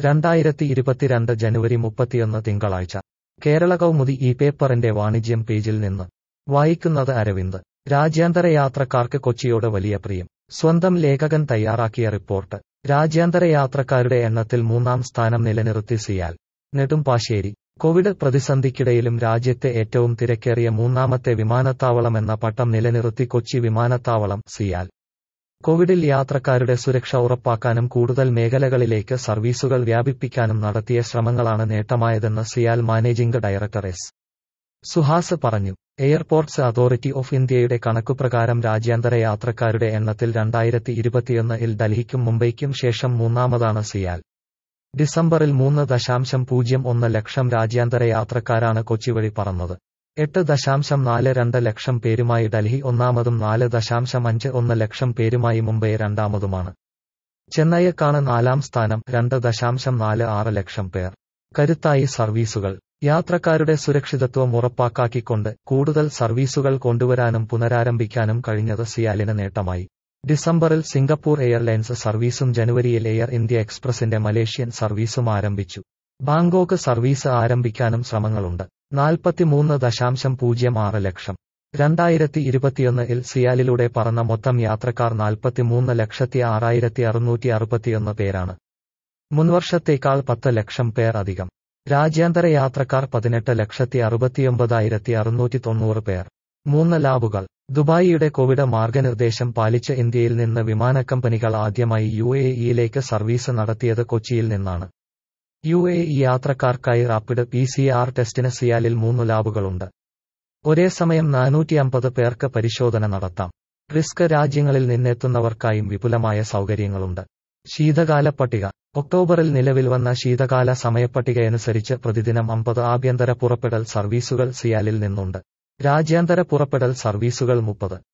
രണ്ടായിരത്തി ഇരുപത്തിരണ്ട് ജനുവരി മുപ്പത്തിയൊന്ന് തിങ്കളാഴ്ച കേരള കൗമുദി ഈ പേപ്പറിന്റെ വാണിജ്യം പേജിൽ നിന്ന് വായിക്കുന്നത് അരവിന്ദ് രാജ്യാന്തര യാത്രക്കാർക്ക് കൊച്ചിയോട് വലിയ പ്രിയം സ്വന്തം ലേഖകൻ തയ്യാറാക്കിയ റിപ്പോർട്ട് രാജ്യാന്തര യാത്രക്കാരുടെ എണ്ണത്തിൽ മൂന്നാം സ്ഥാനം നിലനിർത്തി സിയാൽ നെടുമ്പാശ്ശേരി കോവിഡ് പ്രതിസന്ധിക്കിടയിലും രാജ്യത്തെ ഏറ്റവും തിരക്കേറിയ മൂന്നാമത്തെ വിമാനത്താവളമെന്ന പട്ടം നിലനിർത്തി കൊച്ചി വിമാനത്താവളം സിയാൽ കോവിഡിൽ യാത്രക്കാരുടെ സുരക്ഷ ഉറപ്പാക്കാനും കൂടുതൽ മേഖലകളിലേക്ക് സർവീസുകൾ വ്യാപിപ്പിക്കാനും നടത്തിയ ശ്രമങ്ങളാണ് നേട്ടമായതെന്ന് CIAL managing director S Suhas പറഞ്ഞു എയർപോർട്ട്സ് അതോറിറ്റി ഓഫ് ഇന്ത്യയുടെ കണക്കുപ്രകാരം രാജ്യാന്തര യാത്രക്കാരുടെ എണ്ണത്തിൽ രണ്ടായിരത്തി ഇരുപത്തിയൊന്നിൽ ഡൽഹിക്കും മുംബൈക്കും ശേഷം മൂന്നാമതാണ് സിയാൽ ഡിസംബറിൽ മൂന്ന് ദശാംശം പൂജ്യം ഒന്ന് ലക്ഷം രാജ്യാന്തര യാത്രക്കാരാണ് കൊച്ചി വഴി പറന്നത് എട്ട് ദശാംശം നാല് രണ്ട് ലക്ഷം പേരുമായി ഡൽഹി ഒന്നാമതും നാല് ദശാംശം അഞ്ച് ഒന്ന് ലക്ഷം പേരുമായി മുംബൈ രണ്ടാമതുമാണ് ചെന്നൈക്കാണ് നാലാം സ്ഥാനം രണ്ട് ദശാംശം നാല് ആറ് ലക്ഷം പേർ കരുത്തായി സർവീസുകൾ യാത്രക്കാരുടെ സുരക്ഷിതത്വം ഉറപ്പാക്കിക്കൊണ്ട് കൂടുതൽ സർവീസുകൾ കൊണ്ടുവരാനും പുനരാരംഭിക്കാനും കഴിഞ്ഞത് സിയാലിന് നേട്ടമായി ഡിസംബറിൽ സിംഗപ്പൂർ എയർലൈൻസ് സർവീസും ജനുവരിയിൽ എയർ ഇന്ത്യ എക്സ്പ്രസിന്റെ മലേഷ്യൻ സർവീസും ആരംഭിച്ചു ബാങ്കോക്ക് സർവീസ് ആരംഭിക്കാനും ശ്രമങ്ങളുണ്ട് നാൽപ്പത്തിമൂന്ന് ദശാംശം പൂജ്യം ആറ് ലക്ഷം രണ്ടായിരത്തി ഇരുപത്തിയൊന്നിൽ സിയാലിലൂടെ പറന്ന മൊത്തം യാത്രക്കാർ നാൽപ്പത്തിമൂന്ന് ലക്ഷത്തി ആറായിരത്തി അറുന്നൂറ്റി അറുപത്തിയൊന്ന് പേരാണ് മുൻവർഷത്തേക്കാൾ പത്ത് ലക്ഷം പേർ അധികം രാജ്യാന്തര യാത്രക്കാർ പതിനെട്ട് ലക്ഷത്തി അറുപത്തിയൊമ്പതായിരത്തി അറുന്നൂറ്റി തൊണ്ണൂറ് പേർ മൂന്ന് ലാബുകൾ ദുബായിയുടെ കോവിഡ് മാർഗനിർദ്ദേശം പാലിച്ച് ഇന്ത്യയിൽ നിന്ന് വിമാനക്കമ്പനികൾ ആദ്യമായി യു എ ഇയിലേക്ക് സർവീസ് നടത്തിയത് കൊച്ചിയിൽ നിന്നാണ് യു എ ഇ യാത്രക്കാർക്കായി റാപ്പിഡ് പി സി ആർ ടെസ്റ്റിന് സിയാലിൽ മൂന്ന് ലാബുകളുണ്ട് ഒരേ സമയം നാനൂറ്റി അമ്പത് പേർക്ക് പരിശോധന നടത്താം റിസ്ക് രാജ്യങ്ങളിൽ നിന്നെത്തുന്നവർക്കായും വിപുലമായ സൗകര്യങ്ങളുണ്ട് ശീതകാല പട്ടിക ഒക്ടോബറിൽ നിലവിൽ വന്ന ശീതകാല സമയപ്പട്ടികയനുസരിച്ച് പ്രതിദിനം അമ്പത് ആഭ്യന്തര പുറപ്പെടൽ സർവീസുകൾ സിയാലിൽ നിന്നുണ്ട് രാജ്യാന്തര പുറപ്പെടൽ സർവീസുകൾ മുപ്പത്